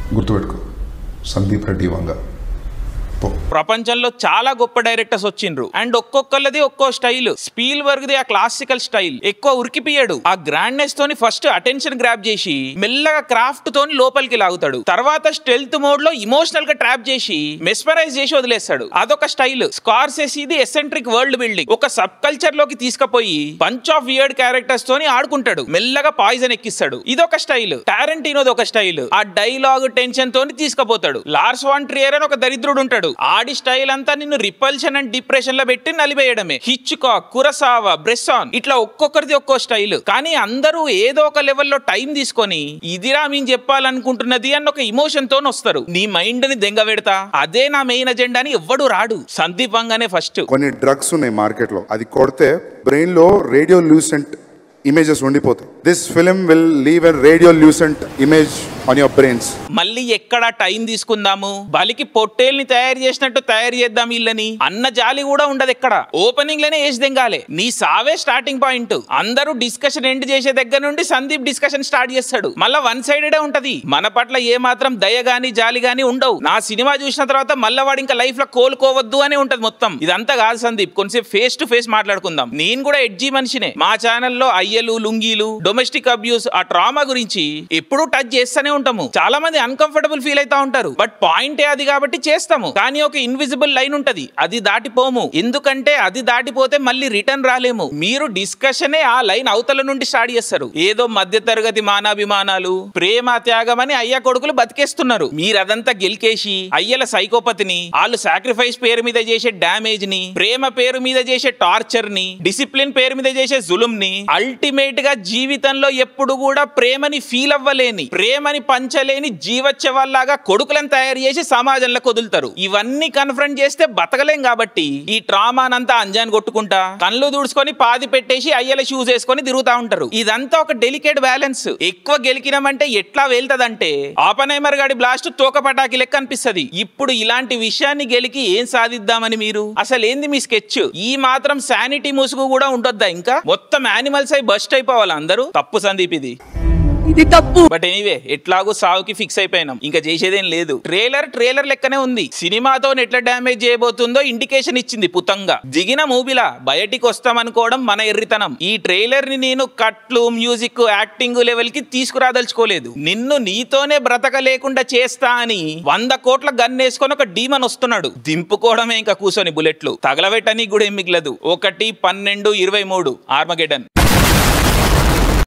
గుర్తుపెట్టుకో సందీప్ రెడ్డి వంగ పో ప్రపంచంలో చాలా గొప్ప డైరెక్టర్స్ వచ్చిండ్రు అండ్ ఒక్కొక్కళ్ళది ఒక్కో స్టైల్ స్పీల్ వర్క్ ది ఆ క్లాసికల్ స్టైల్ ఎక్కువ ఉరికిపియడు ఆ గ్రాండ్నెస్ తోని ఫస్ట్ అటెన్షన్ గ్రాప్ చేసి మెల్లగా క్రాఫ్ట్ తోని లోపలికి లాగుతాడు తర్వాత స్టెల్త్ మోడ్ లో ఇమోషనల్ గా ట్రాప్ చేసి మెస్మరైజ్ చేసి వదిలేస్తాడు అదొక స్టైల్ స్కార్సెస్ ఇది ఎసెంట్రిక్ వరల్డ్ బిల్డింగ్ ఒక సబ్ కల్చర్ లోకి తీసుకుపోయి బంచ్ ఆఫ్ వియర్డ్ క్యారెక్టర్స్ తోని ఆడుకుంటాడు మెల్లగా పాయిజన్ ఎక్కిస్తాడు ఇదొక స్టైల్ టారెంటీనోది ఒక స్టైల్ ఆ డైలాగ్ టెన్షన్ తోని తీసుకుపోతాడు లార్స్ వాన్ ట్రియర్ అని ఒక దరిద్రుడు ఉంటాడు ఆడి స్టైల్ అంతా నిన్ను రిపల్షన్ అండ్ డిప్రెషన్ లో పెట్టి నలివేయడమే హిచ్చుకా కురసావా బ్రెస్సాన్ ఇట్లా ఒక్కొక్కరిది ఒక్కో స్టైల్ కానీ అందరూ ఏదో ఒక లెవెల్లో టైం తీసుకొని ఇదిరా మేము చెప్పాలనుకుంటున్నది అన్న ఒక ఇమోషన్ తో వస్తారు నీ మైండ్ ని దెంగ పెడతా అదే నా మెయిన్ అజెండా అని ఎవ్వడు రాడు సందీప్ వంగానే ఫస్ట్ కొన్ని డ్రగ్స్ ఉన్నాయి మార్కెట్లో అది కొడితే బ్రెయిన్ లో రేడియో లూసెంట్ ఇమేజెస్ ఉండిపోతాయి this film will leave a radiolucent image on your brains మళ్ళీ ఎక్కడ టైం తీసుకుందాము బలికి పొట్టేల్ని తయారు చేసినట్టు తయారు చేద్దాం వీళ్ళని అన్న జాలి కూడా ఉండదు ఎక్కడ ఓపెనింగ్ లోనే వేసి దెంగాలే నీ సావే స్టార్టింగ్ పాయింట్ అందరూ డిస్కషన్ ఎండ్ చేసే దగ్గర నుండి సందీప్ డిస్కషన్ స్టార్ట్ చేస్తాడు మళ్ళా వన్ సైడెడ్ ఉంటది మన పట్ల ఏ మాత్రం దయ గాని జాలి గాని ఉండవు నా సినిమా చూసిన తర్వాత మళ్ళా వాడు ఇంకా లైఫ్ లో కోలుకోవద్దు అని ఉంటది మొత్తం ఇదంతా కాదు సందీప్ కొంచెం ఫేస్ టు ఫేస్ మాట్లాడుకుందాం నేను కూడా ఎడ్జీ మనిషినే మా ఛానల్లో అయ్యలు లుంగీలు డొమెస్టిక్ అబ్యూస్ ఆ ట్రామా గురించి ఎప్పుడూ టచ్ చేస్తూనే ఉంటాము చాలా మంది అన్కంఫర్టబుల్ ఫీల్ అవుతా ఉంటారు బట్ పాయింటే అది కాబట్టి చేస్తాము కానీ ఒక ఇన్విజిబుల్ లైన్ ఉంటది అది దాటిపోము ఎందుకంటే అది దాటిపోతే మళ్ళీ రిటర్న్ రాలేము మీరు డిస్కషనే ఆ లైన్ అవతల నుండి స్టార్ట్ చేస్తారు ఏదో మధ్య తరగతి మానాభిమానాలు ప్రేమ త్యాగం అని అయ్య కొడుకులు బతికేస్తున్నారు మీరు అదంతా గెలికేసి అయ్యల సైకోపతిని వాళ్ళు సాక్రిఫైస్ పేరు మీద చేసే డ్యామేజ్ ని ప్రేమ పేరు మీద చేసే టార్చర్ ని డిసిప్లిన్ పేరు మీద చేసే జులుం ని అల్టిమేట్ గా జీవితంలో ఎప్పుడు కూడా ప్రేమని ఫీల్ అవ్వలేని ప్రేమని పంచలేని జీవచ్చవాల్లాగా కొడుకులను తయారు చేసి సమాజంలో వదులుతారు ఇవన్నీ కన్ఫ్రంట్ చేస్తే బతకలేం కాబట్టి ఈ ట్రామానంతా అంజాన్ కొట్టుకుంటా కళ్ళు దూడ్చుకొని పాది పెట్టేసి అయ్యల షూస్ వేసుకొని తిరుగుతా ఉంటారు ఇదంతా ఒక డెలికేట్ బ్యాలెన్స్ ఎక్కువ గెలికినామంటే ఎట్లా వెళ్తదంటే ఆపనైమర్ గాడి బ్లాస్ట్ తోక పటాకి లెక్క అనిపిస్తది ఇప్పుడు ఇలాంటి విషయాన్ని గెలికి ఏం సాధిద్దామని మీరు అసలు ఏంది మీ స్కెచ్ ఈ మాత్రం శానిటీ ముసుగు కూడా ఉండొద్దా ఇంకా మొత్తం యానిమల్స్ అయి బస్ట్ అయిపోవాలి అందరూ తప్పు సందీప్ ఇది ఇది తప్పు బట్ ఎనీవే ఎట్లాగో సావుకి ఫిక్స్ అయిపోయినాం ఇంకా చేసేదేం లేదు ట్రైలర్ ట్రైలర్ లెక్కనే ఉంది సినిమాతో ఎట్లా డ్యామేజ్ చేయబోతుందో ఇండికేషన్ ఇచ్చింది పుతంగా దిగిన మూవీలా బయటికి వస్తామనుకోవడం మన ఎర్రితనం ఈ ట్రైలర్ ని నేను కట్లు మ్యూజిక్ యాక్టింగ్ లెవెల్ కి తీసుకురాదలుచుకోలేదు నిన్ను నీతోనే బ్రతక లేకుండా చేస్తా అని వంద కోట్ల గన్ వేసుకొని ఒక డీమన్ వస్తున్నాడు దింపుకోవడమే ఇంకా కూర్చొని బుల్లెట్లు తగలబెట్టని కూడా ఏం మిగలదు ఒకటి పన్నెండు ఇరవై మూడు ఆర్మగెడన్